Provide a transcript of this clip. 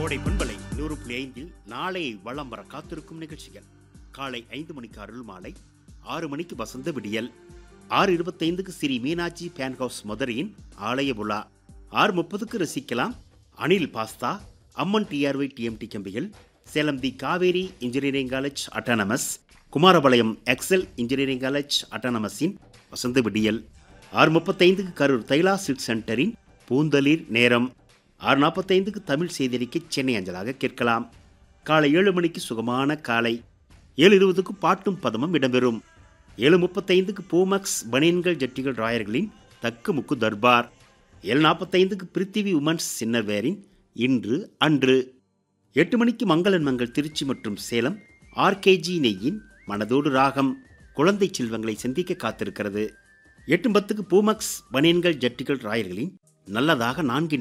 கோடை பண்பலை நூறு புள்ளி ஐந்தில் நாளை வளம் வர காத்திருக்கும் நிகழ்ச்சிகள் காலை ஐந்து மணிக்கு அருள் மாலை ஆறு மணிக்கு வசந்த விடியல் ஆறு இருபத்தைந்துக்கு ஸ்ரீ மீனாட்சி பேன் ஹவுஸ் மதுரையின் ஆலய விழா ஆறு முப்பதுக்கு ரசிக்கலாம் Anil pasta Amman TRY TMT கம்பிகள் Salem the Kaveri engineering college autonomous Kumarapalayam Excel engineering college அட்டானமஸின் வசந்த விடியல் ஆறு முப்பத்தைந்துக்கு கரூர் தைலா சில்க் சென்டரின் பூந்தளிர் நேரம் ஆறு நாற்பத்தைந்துக்கு தமிழ் செய்தியறிக்கை சென்னை அஞ்சலாக கேட்கலாம் காலை ஏழு மணிக்கு சுகமான காலை ஏழு இருபதுக்கு பாட்டும் பதமும் இடம்பெறும் ஏழு முப்பத்தைந்துக்கு பூமக்ஸ் பனியன்கள் ஜட்டிகள் ராயர்களின் தக்கு முக்கு தர்பார் ஏழு நாற்பத்தைந்துக்கு பிருத்திவி உமன்ஸ் சின்னர்வேரின் இன்று அன்று எட்டு மணிக்கு மங்களன் மங்கள் திருச்சி மற்றும் சேலம் ஆர்கேஜி நெய்யின் மனதோடு ராகம் குழந்தை செல்வங்களை சந்திக்க காத்திருக்கிறது எட்டு பத்துக்கு பூமக்ஸ் பனியன்கள் ஜட்டிகள் ராயர்களின் நல்லதாக நான்கு